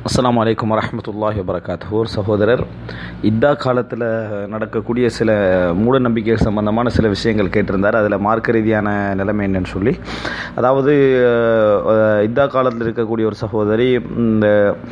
அஸ்ஸலாமு அலைக்கும் வரஹ்மத்துல்லாஹி வபரகாத்துஹு ஒரு சகோதரர் இத்தா காலத்தில் நடக்கக்கூடிய சில மூட நம்பிக்கை சம்பந்தமான சில விஷயங்கள் கேட்டிருந்தார் அதில் மார்க்க ரீதியான நிலைமை என்னன்னு சொல்லி அதாவது அஹ், இத்தா காலத்தில் இருக்கக்கூடிய ஒரு சகோதரி இந்த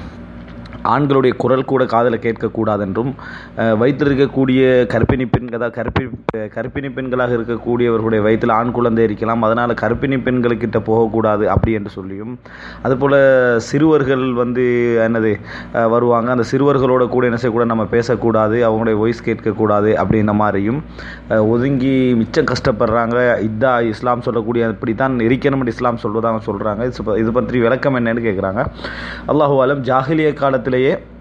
ஆண்களுடைய குரல் கூட காதில் கேட்கக்கூடாதென்றும் அஹ், வயிற்றில் இருக்கக்கூடிய கர்ப்பிணி பெண் அதாவது கர்ப்பி கர்ப்பிணி பெண்களாக இருக்கக்கூடியவர்களுடைய வயிற்றில் ஆண் குழந்தை இருக்கலாம் அதனால் கர்ப்பிணி பெண்களுக்கிட்ட போகக்கூடாது அப்படி என்று சொல்லியும் அதுபோல் சிறுவர்கள் வந்து என்னது அஹ், வருவாங்க அந்த சிறுவர்களோட கூட என்ன செய்யக்கூடாது நம்ம பேசக்கூடாது அவங்களுடைய வாய்ஸ் கேட்கக்கூடாது அப்படின்ற மாதிரியும் அஹ், ஒதுங்கி மிச்சம் கஷ்டப்படுறாங்க இதா இஸ்லாம் சொல்லக்கூடிய இப்படி தான் இருக்கணும்னு இஸ்லாம் சொல்வதாக சொல்கிறாங்க இது ப- இது பற்றி விளக்கம் என்னன்னு கேட்குறாங்க அல்லாஹு அலம் ஜாகிலிய காலத்திலேயே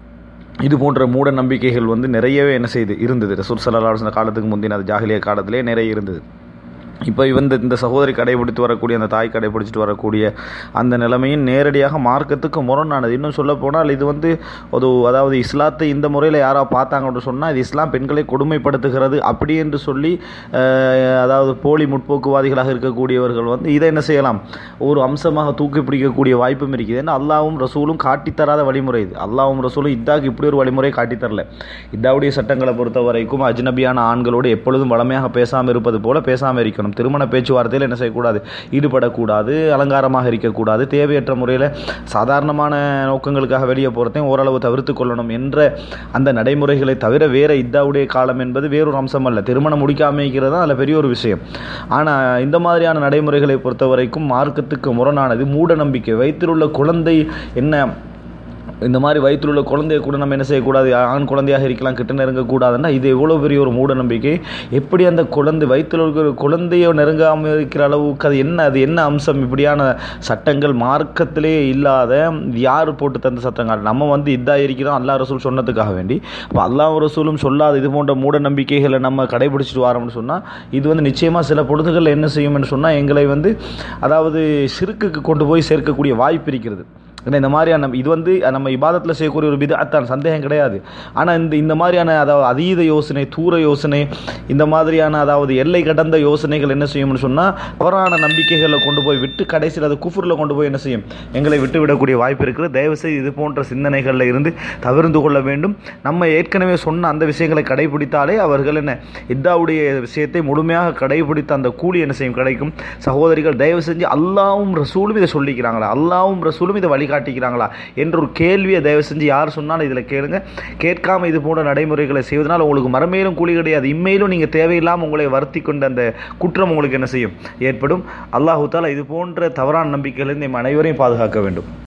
இது போன்ற மூட நம்பிக்கைகள் வந்து நிறையவே என்ன செய்து இருந்தது ரசூல் சல்லா அலுவலி காலத்துக்கு முந்தின அது ஜாகிலிய காலத்திலே நிறைய இருந்தது இப்போ இந்த இந்த சகோதரி கடைபிடித்து வரக்கூடிய அந்த தாய் கடைபிடிச்சிட்டு வரக்கூடிய அந்த நிலைமையும் நேரடியாக மார்க்கத்துக்கு முரணானது இன்னும் சொல்ல போனால் இது வந்து ஒரு அதாவது இஸ்லாத்தை இந்த முறையில் யாரோ பார்த்தாங்கன்னு சொன்னால் இது இஸ்லாம் பெண்களை கொடுமைப்படுத்துகிறது அப்படி என்று சொல்லி அஹ், அதாவது போலி முற்போக்குவாதிகளாக இருக்கக்கூடியவர்கள் வந்து இதை என்ன செய்யலாம் ஒரு அம்சமாக தூக்கி பிடிக்கக்கூடிய வாய்ப்பும் இருக்குது ஏன்னா அல்லாவும் ரசூலும் காட்டித்தராத வழிமுறை இது அல்லாவும் ரசூலும் இத்தாக்கு இப்படி ஒரு வழிமுறை காட்டித்தரல இத்தாவுடைய சட்டங்களை பொறுத்த வரைக்கும் அஜ்னபியான ஆண்களோடு எப்பொழுதும் வளமையாக பேசாமல் இருப்பது போல பேசாமல் இருக்கணும் திருமண பேச்சுவார்த்தையில் என்ன செய்யக்கூடாது ஈடுபடக்கூடாது அலங்காரமாக இருக்கக்கூடாது தேவையற்ற முறையில் சாதாரணமான நோக்கங்களுக்காக வெளியே போகிறதையும் ஓரளவு தவிர்த்து கொள்ளணும் என்ற அந்த நடைமுறைகளை தவிர வேற இத்தாவுடைய காலம் என்பது வேறொரு அம்சம் அல்ல திருமணம் முடிக்காம இருக்கிறது தான் அதில் பெரிய ஒரு விஷயம் ஆனால் இந்த மாதிரியான நடைமுறைகளை பொறுத்த வரைக்கும் மார்க்கத்துக்கு முரணானது மூட நம்பிக்கை வயிற்றிலுள்ள குழந்தை என்ன இந்த மாதிரி வயிற்றில் உள்ள குழந்தைய கூட நம்ம என்ன செய்யக்கூடாது ஆண் குழந்தையாக இருக்கலாம் கிட்ட நெருங்கக்கூடாதுன்னா இது எவ்வளோ பெரிய ஒரு மூட நம்பிக்கை எப்படி அந்த குழந்தை வயிற்றில் இருக்கிற குழந்தையை நெருங்காமல் இருக்கிற அளவுக்கு அது என்ன அது என்ன அம்சம் இப்படியான சட்டங்கள் மார்க்கத்திலே இல்லாத யார் போட்டு தந்த சட்டங்கள் நம்ம வந்து இதா இருக்கிறோம் அல்லா ரசூல் சொன்னதுக்காக வேண்டி அப்போ அல்லாஹ் ரசூலும் சொல்லாத இது போன்ற மூட நம்பிக்கைகளை நம்ம கடைபிடிச்சிட்டு வரோம்னு சொன்னால் இது வந்து நிச்சயமாக சில பொழுதுகளில் என்ன செய்யும்னு சொன்னால் எங்களை வந்து அதாவது சிறுக்குக்கு கொண்டு போய் சேர்க்கக்கூடிய வாய்ப்பு இருக்கிறது ஏன்னா இந்த மாதிரியான இது வந்து நம்ம இபாதத்தில் செய்யக்கூடிய ஒரு விதத்தான் சந்தேகம் கிடையாது ஆனால் இந்த இந்த மாதிரியான அதாவது அதீத யோசனை தூர யோசனை இந்த மாதிரியான அதாவது எல்லை கடந்த யோசனைகள் என்ன செய்யும்னு சொன்னால் தவறான நம்பிக்கைகளை கொண்டு போய் விட்டு கடைசியில் அது குஃபுரில் கொண்டு போய் என்ன செய்யும் எங்களை விட்டு விடக்கூடிய வாய்ப்பு இருக்குது தயவுசெய்து இது போன்ற சிந்தனைகளில் இருந்து தவிர்த்து கொள்ள வேண்டும் நம்ம ஏற்கனவே சொன்ன அந்த விஷயங்களை கடைபிடித்தாலே அவர்கள் என்ன இத்தாவுடைய விஷயத்தை முழுமையாக கடைபிடித்த அந்த கூலி என்ன செய்யும் கிடைக்கும் சகோதரிகள் தயவு செஞ்சு அல்லாவும் ரசூலும் இதை சொல்லிக்கிறாங்களா அல்லாவும் ரசூலும் இதை வழிகாட்டிக்கிறாங்களா என்ற ஒரு கேள்வியை தயவு செஞ்சு யார் சொன்னாலும் இதில் கேளுங்க கேட்காம இது போன்ற நடைமுறைகளை செய்வதனால் உங்களுக்கு மறுமையிலும் கூலி கிடையாது இம்மையிலும் நீங்கள் தேவையில்லாமல் உங்களை வருத்தி கொண்ட அந்த குற்றம் உங்களுக்கு என்ன செய்யும் ஏற்படும் அல்லாஹு தாலா இது போன்ற தவறான நம்பிக்கைகளிலிருந்து நம் அனைவரையும் பாதுகாக்க வேண்டும்